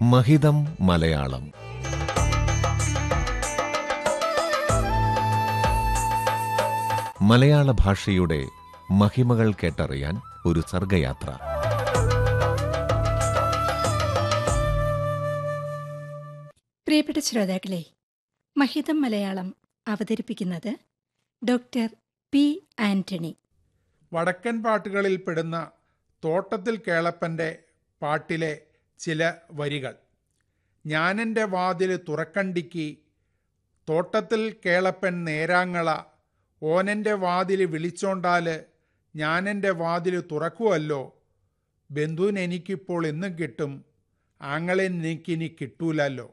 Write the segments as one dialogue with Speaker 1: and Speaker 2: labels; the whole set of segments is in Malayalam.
Speaker 1: മഹിതം മലയാളം മലയാള ഭാഷയുടെ മഹിമകൾ കേട്ടറിയാൻ ഒരു സർഗയാത്ര
Speaker 2: പ്രിയപ്പെട്ട ശ്രോതാക്കളെ മഹിതം മലയാളം അവതരിപ്പിക്കുന്നത് ഡോക്ടർ പി ആന്റണി
Speaker 3: വടക്കൻ പാട്ടുകളിൽ പെടുന്ന തോട്ടത്തിൽ കേളപ്പൻ്റെ പാട്ടിലെ ചില വരികൾ ഞാനെൻ്റെ വാതിൽ തുറക്കണ്ടിക്ക് തോട്ടത്തിൽ കേളപ്പൻ നേരാങ്ങള ഓനെൻ്റെ വാതിൽ വിളിച്ചോണ്ടാൽ ഞാനെൻ്റെ വാതിൽ തുറക്കുമല്ലോ ബന്ധുവിന് എനിക്കിപ്പോൾ എന്നും കിട്ടും ആങ്ങളെ എനിക്കിനി കിട്ടൂലല്ലോ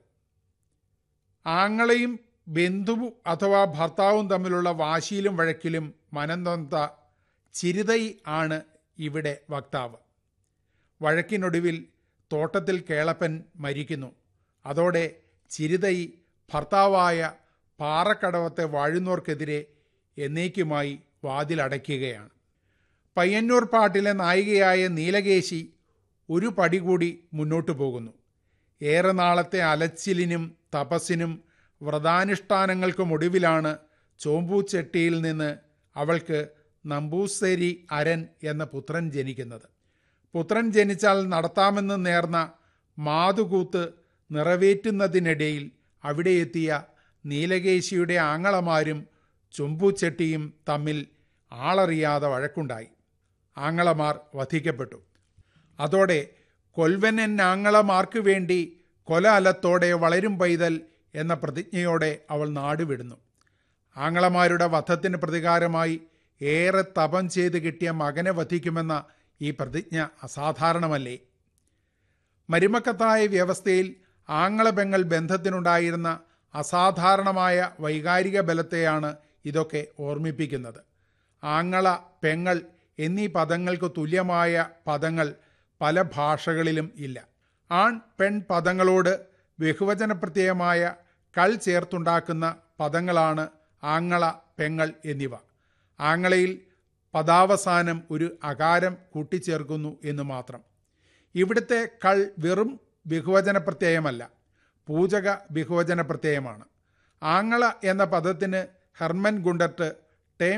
Speaker 3: ആങ്ങളെയും ബന്ധുവും അഥവാ ഭർത്താവും തമ്മിലുള്ള വാശിയിലും വഴക്കിലും മനംനൊന്ത ചിരിതൈ ആണ് ഇവിടെ വക്താവ് വഴക്കിനൊടുവിൽ തോട്ടത്തിൽ കേളപ്പൻ മരിക്കുന്നു അതോടെ ചിരിതൈ ഭർത്താവായ പാറക്കടവത്തെ വാഴുന്നോർക്കെതിരെ എന്നേക്കുമായി വാതിലടയ്ക്കുകയാണ് പയ്യന്നൂർ പാട്ടിലെ നായികയായ നീലകേശി ഒരു പടി കൂടി മുന്നോട്ടു പോകുന്നു ഏറെ നാളത്തെ അലച്ചിലിനും തപസ്സിനും വ്രതാനുഷ്ഠാനങ്ങൾക്കുമൊടുവിലാണ് ചോമ്പൂച്ചെട്ടിയിൽ നിന്ന് അവൾക്ക് നമ്പൂശ്ശേരി അരൻ എന്ന പുത്രൻ ജനിക്കുന്നത് പുത്രൻ ജനിച്ചാൽ നടത്താമെന്ന് നേർന്ന മാതുകൂത്ത് നിറവേറ്റുന്നതിനിടയിൽ അവിടെ എത്തിയ നീലകേശിയുടെ ആങ്ങളമാരും ചൊമ്പൂച്ചെട്ടിയും തമ്മിൽ ആളറിയാതെ വഴക്കുണ്ടായി ആങ്ങളമാർ വധിക്കപ്പെട്ടു അതോടെ കൊൽവനൻ ആങ്ങളമാർക്ക് വേണ്ടി കൊല അലത്തോടെ വളരും പൈതൽ എന്ന പ്രതിജ്ഞയോടെ അവൾ നാടുവിടുന്നു ആങ്ങളമാരുടെ വധത്തിന് പ്രതികാരമായി ഏറെ തപം ചെയ്ത് കിട്ടിയ മകനെ വധിക്കുമെന്ന ഈ പ്രതിജ്ഞ അസാധാരണമല്ലേ മരുമക്കത്തായ വ്യവസ്ഥയിൽ ആങ്ങളപെങ്ങൾ ബന്ധത്തിനുണ്ടായിരുന്ന അസാധാരണമായ വൈകാരിക ബലത്തെയാണ് ഇതൊക്കെ ഓർമ്മിപ്പിക്കുന്നത് ആങ്ങള പെങ്ങൾ എന്നീ പദങ്ങൾക്ക് തുല്യമായ പദങ്ങൾ പല ഭാഷകളിലും ഇല്ല ആൺ പെൺ പദങ്ങളോട് ബഹുവചന പ്രത്യയമായ കൾ ചേർത്തുണ്ടാക്കുന്ന പദങ്ങളാണ് ആങ്ങള പെങ്ങൾ എന്നിവ ആങ്ങളയിൽ പദാവസാനം ഒരു അകാരം കൂട്ടിച്ചേർക്കുന്നു എന്ന് മാത്രം ഇവിടുത്തെ കൾ വെറും ബഹുവചന പ്രത്യയമല്ല പൂജക ബഹുവചന പ്രത്യയമാണ് ആങ്ങള എന്ന പദത്തിന് ഹെർമൻ ഗുണ്ടർട്ട്